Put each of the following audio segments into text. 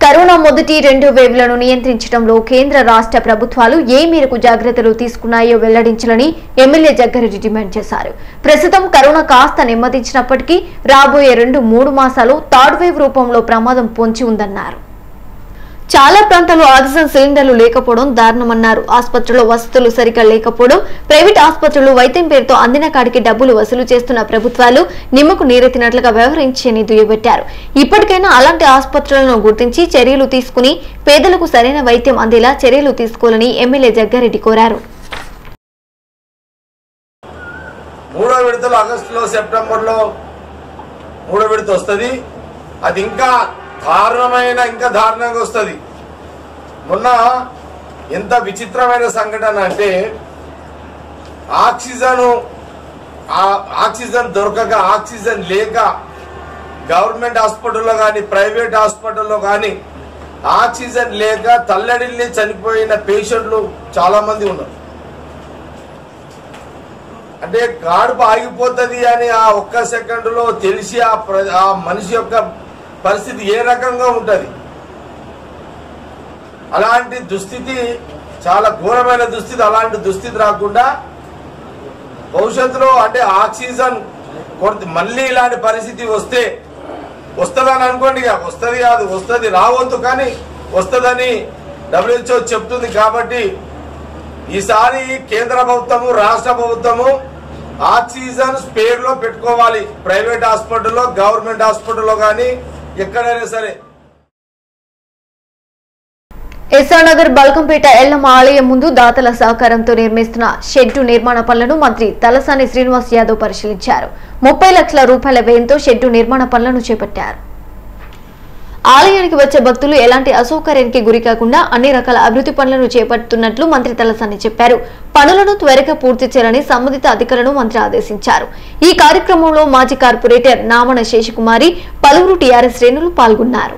corona మొదటి రెండు వేవ్లను నియంత్రించడంలో కేంద్ర రాష్ట్ర ప్రభుత్వాలు ఏ మేరకు జాగ్రత్తలు తీసుకున్నాయో వెల్లడించాలని ఎమ్మెల్యే జగ్గారెడ్డి డిమాండ్ చేశారు ప్రస్తుతం కరోనా కాస్త నెమ్మదించినప్పటికీ రాబోయే రెండు మూడు మాసాలు థర్డ్ వేవ్ రూపంలో ప్రమాదం పొంచి ఉందన్నారు చాలా ప్రాంతాల్లో ఆక్సిజన్ సిలిండర్లు లేకపోవడం దారుణమన్నారు ఆసుపత్రుల్లో వసతులు సరిగ్గా లేకపోవడం ప్రైవేట్ ఆసుపత్రులు వైద్యం పేరుతో అందిన కాడికి డబ్బులు వసూలు చేస్తున్న ప్రభుత్వాలు నిమ్మకు నీరెత్తినట్లుగా వ్యవహరించని దుయ్యబట్టారు ఇప్పటికైనా అలాంటి ఆసుపత్రులను గుర్తించి చర్యలు తీసుకుని పేదలకు సరైన వైద్యం అందేలా చర్యలు తీసుకోవాలని ఎమ్మెల్యే జగ్గారెడ్డి కోరారు మూడో విడతలు ఆగస్టులో సెప్టెంబర్లో మూడో విడత వస్తుంది అది ఇంకా దారుణమైన ఇంకా దారుణంగా వస్తుంది మొన్న ఎంత విచిత్రమైన సంఘటన అంటే ఆక్సిజన్ ఆక్సిజన్ దొరకక ఆక్సిజన్ లేక గవర్నమెంట్ హాస్పిటల్లో కానీ ప్రైవేట్ హాస్పిటల్లో కానీ ఆక్సిజన్ లేక తల్లడిల్లి చనిపోయిన పేషెంట్లు చాలా మంది ఉన్నారు అంటే గాడుపు ఆగిపోతుంది అని ఆ ఒక్క సెకండ్లో తెలిసి ఆ ప్ర- ఆ మనిషి యొక్క పరిస్థితి ఏ రకంగా ఉంటుంది అలాంటి దుస్థితి చాలా ఘోరమైన దుస్థితి అలాంటి దుస్థితి రాకుండా భవిష్యత్తులో అంటే ఆక్సిజన్ కొరత మళ్ళీ ఇలాంటి పరిస్థితి వస్తే వస్తుందని అనుకోండి ఇక వస్తుంది కాదు వస్తుంది రావద్దు కానీ వస్తుందని డబ్ల్యూహెచ్ఓ చెప్తుంది కాబట్టి ఈసారి కేంద్ర ప్రభుత్వము రాష్ట్ర ప్రభుత్వము ఆక్సిజన్ స్పేర్ లో పెట్టుకోవాలి ప్రైవేట్ హాస్పిటల్లో గవర్నమెంట్ హాస్పిటల్లో కానీ ఎక్కడైనా సరే ఎస్ఆర్నగర్ బల్కంపేట ఎల్లమ్మ ఆలయం ముందు దాతల సహకారంతో నిర్మిస్తున్న షెడ్డు నిర్మాణ పనులను మంత్రి తలసాని శ్రీనివాస్ యాదవ్ పరిశీలించారు ముప్పై లక్షల రూపాయల వ్యయంతో షెడ్డు నిర్మాణ పనులను చేపట్టారు ఆలయానికి వచ్చే భక్తులు ఎలాంటి అసౌకర్యానికి గురి కాకుండా అన్ని రకాల అభివృద్ధి పనులను చేపడుతున్నట్లు మంత్రి తలసాని చెప్పారు పనులను త్వరగా పూర్తి చేయాలని సంబంధిత అధికారులను మంత్రి ఆదేశించారు ఈ కార్యక్రమంలో మాజీ కార్పొరేటర్ నామన శేషకుమారి పలువురు టీఆర్ఎస్ శ్రేణులు పాల్గొన్నారు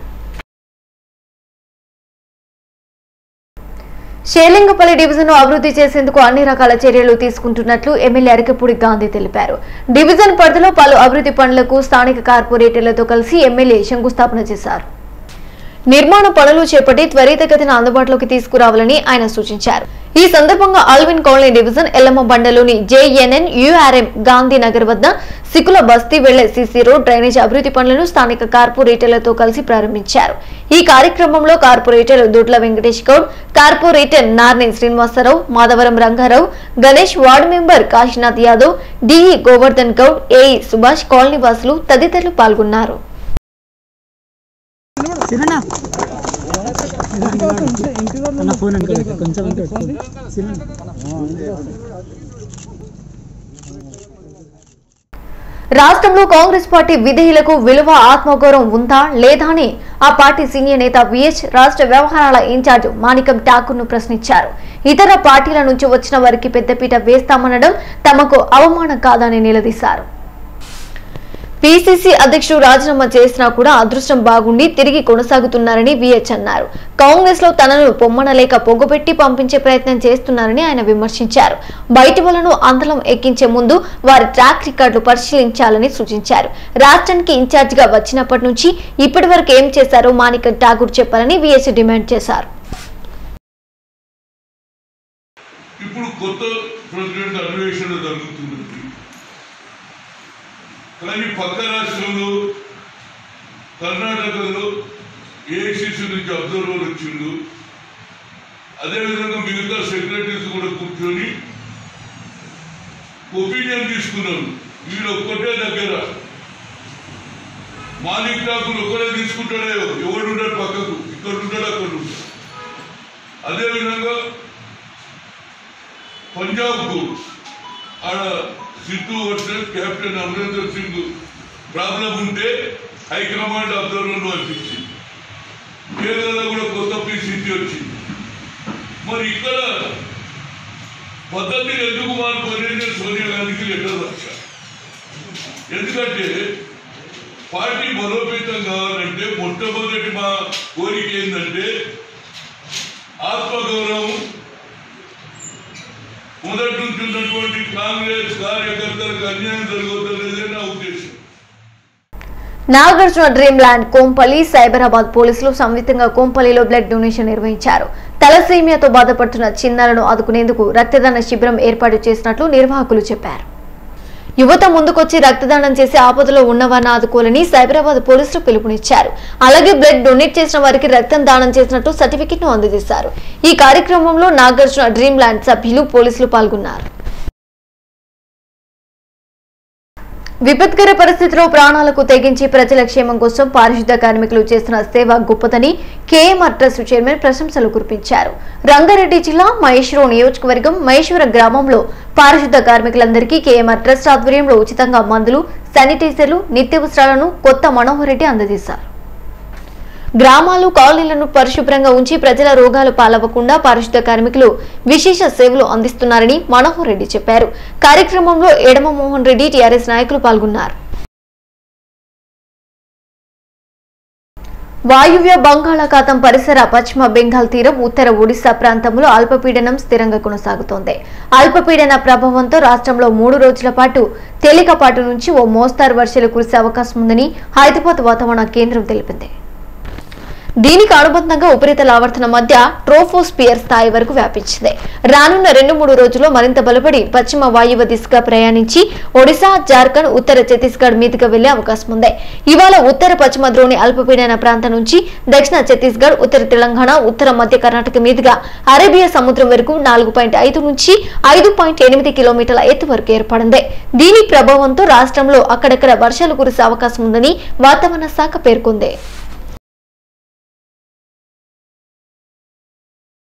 షేలింగపల్లి డివిజన్ అభివృద్ధి చేసేందుకు అన్ని రకాల చర్యలు తీసుకుంటున్నట్లు ఎమ్మెల్యే అరకపూడి గాంధీ తెలిపారు డివిజన్ పరిధిలో పలు అభివృద్ధి పనులకు స్థానిక కార్పొరేటర్లతో కలిసి ఎమ్మెల్యే శంకుస్థాపన చేశారు నిర్మాణ పనులు చేపట్టి త్వరితగతిన అందుబాటులోకి తీసుకురావాలని ఆయన సూచించారు ఈ సందర్భంగా ఆల్విన్ కాలనీ డివిజన్ ఎల్లమ్మ బండలోని జేఎన్ఎన్ యుఆర్ఎం గాంధీ నగర్ వద్ద సికుల బస్తీ వెళ్లే సీసీ రోడ్ డ్రైనేజ్ అభివృద్ధి పనులను స్థానిక కార్పొరేటర్లతో కలిసి ప్రారంభించారు ఈ కార్యక్రమంలో corporator Dodla Venkatesh Goud corporator Narni Srinivasa Rao Madhavaram Ranga Rao Ganesh ward member Kashinath Yadav DE Govardhan Goud AE Subhash colony వాసులు తదితరులు పాల్గొన్నారు సిరన్నా అన్న ఫోన్ అనుకో కొంచెం అనుకో సిరన్నా రాష్ట్రంలో కాంగ్రెస్ పార్టీ విధేయులకు విలువ ఆత్మగౌరవం ఉందా లేదా అని ఆ పార్టీ సీనియర్ నేత విహెచ్ రాష్ట్ర వ్యవహారాల ఇన్ఛార్జ్ మాణికం ఠాకూర్ ను ప్రశ్నించారు ఇతర పార్టీల నుంచి వచ్చిన వారికి పెద్దపీట వేస్తామనడం తమకు అవమానం కాదని నిలదీశారు పిసిసి అధ్యక్షుడు రాజీనామా చేసినా కూడా అదృష్టం బాగుండి తిరిగి కొనసాగుతున్నారని విహెచ్ అన్నారు కాంగ్రెస్ లో తనను పొమ్మనలేక పొగబెట్టి పంపించే ప్రయత్నం చేస్తున్నారని ఆయన విమర్శించారు బయటి వాళ్ళను అందలం ఎక్కించే ముందు వారి ట్రాక్ రికార్డులు పరిశీలించాలని సూచించారు రాష్ట్రానికి ఇన్ఛార్జ్ గా వచ్చినప్పటి నుంచి ఇప్పటి వరకు ఏం చేశారో మాణిక ఠాగూర్ చెప్పాలని విహెచ్ డిమాండ్ చేశారు ఇప్పుడు కొత్త ప్రెసిడెంట్ అన్వేషణ జరుగుతున్నది కానీ పక్క రాష్ట్రంలో కర్ణాటకలో ఏఐసిసి నుంచి అబ్జర్వర్ వచ్చిండు అదేవిధంగా మిగతా సెక్రటరీస్ కూడా కూర్చొని ఒపీనియన్ తీసుకున్నారు వీడు ఒక్కటే దగ్గర మాలిక్ ఠాకూర్ ఒక్కడే తీసుకుంటాడే ఎవడు ఉంటాడు పక్కకు ఇక్కడ ఉంటాడు అక్కడ ఉంటాడు అదేవిధంగా పంజాబ్ కు ఆడ Sidhu versus captain Amarinder Singh problem ఉంటే హైకమాండ్ అబ్జర్వర్ పంపించింది కేరళలో కూడా కొత్త పిసిసి వచ్చింది మరి ఇక్కడ పద్ధతిని ఎందుకు మానుకొని నేను సోనియా గాంధీకి లెటర్ రాశా ఎందుకంటే పార్టీ బలోపేతం కావాలంటే మొట్టమొదటి మా కోరిక ఏంటంటే ఆత్మగౌరవం మొదటి నుంచి ఉన్నటువంటి కాంగ్రెస్ కార్యకర్తలకు అన్యాయం జరగవద్దనేదే నా ఉద్దేశం నాగార్జున డ్రీమ్ ల్యాండ్ కోంపల్లి సైబరాబాద్ పోలీసులు సంయుక్తంగా కోంపల్లిలో బ్లడ్ డొనేషన్ నిర్వహించారు తలసేమియాతో బాధపడుతున్న చిన్నారులను ఆదుకునేందుకు రక్తదాన శిబిరం ఏర్పాటు చేసినట్లు నిర్వాహకులు చెప్పారు యువత ముందుకొచ్చి రక్తదానం చేసి ఆపదలో ఉన్నవారిని ఆదుకోవాలని సైబరాబాద్ పోలీసులు పిలుపునిచ్చారు అలాగే బ్లడ్ డొనేట్ చేసిన వారికి రక్తం దానం చేసినట్టు సర్టిఫికెట్ ను అందజేశారు ఈ కార్యక్రమంలో నాగార్జున డ్రీమ్ ల్యాండ్ సభ్యులు పోలీసులు పాల్గొన్నారు విపత్కర పరిస్థితిలో ప్రాణాలకు తెగించి ప్రజల క్షేమం కోసం పారిశుద్ధ కార్మికులు చేస్తున్న సేవ గొప్పదని కేఎంఆర్ ట్రస్ట్ చైర్మన్ ప్రశంసలు కురిపించారు రంగారెడ్డి జిల్లా మహేశ్వరం నియోజకవర్గం మహేశ్వర గ్రామంలో పారిశుద్ధ కార్మికులందరికీ కేఎంఆర్ ట్రస్ట్ ఆధ్వర్యంలో ఉచితంగా మందులు శానిటైజర్లు నిత్యావసరాలను కొత్త మనోహర్ రెడ్డి అందజేశారు గ్రామాలు కాలనీలను పరిశుభ్రంగా ఉంచి ప్రజల రోగాలు పాలవ్వకుండా పారిశుద్ధ కార్మికులు విశేష సేవలు అందిస్తున్నారని మనోహర్ రెడ్డి చెప్పారు కార్యక్రమంలో ఎడమ మోహన్ రెడ్డి టీఆర్ఎస్ నాయకులు పాల్గొన్నారు వాయువ్య బంగాళాఖాతం పరిసర పశ్చిమ బెంగాల్ తీరం ఉత్తర ఒడిశా ప్రాంతంలో అల్పపీడనం స్థిరంగా కొనసాగుతోంది అల్పపీడన ప్రభావంతో రాష్ట్రంలో మూడు రోజుల పాటు తేలికపాటు నుంచి ఓ మోస్తారు వర్షాలు కురిసే అవకాశం ఉందని హైదరాబాద్ వాతావరణ కేంద్రం తెలిపింది దీనికి అనుబంధంగా ఉపరితల ఆవర్తన మధ్య ట్రోఫోస్పియర్ స్థాయి వరకు వ్యాపించింది రానున్న రెండు మూడు రోజుల్లో మరింత బలపడి పశ్చిమ వాయువ్య దిశగా ప్రయాణించి ఒడిశా జార్ఖండ్ ఉత్తర ఛత్తీస్గఢ్ మీదుగా వెళ్లే అవకాశం ఉంది ఇవాళ ఉత్తర పశ్చిమ ద్రోణి అల్పపీడన ప్రాంతం నుంచి దక్షిణ ఛత్తీస్గఢ్ ఉత్తర తెలంగాణ ఉత్తర మధ్య కర్ణాటక మీదుగా అరేబియా సముద్రం వరకు నాలుగు పాయింట్ ఐదు నుంచి ఐదు పాయింట్ ఎనిమిది కిలోమీటర్ల ఎత్తు వరకు ఏర్పడింది దీని ప్రభావంతో రాష్ట్రంలో అక్కడక్కడ వర్షాలు కురిసే అవకాశం ఉందని వాతావరణ శాఖ పేర్కొంది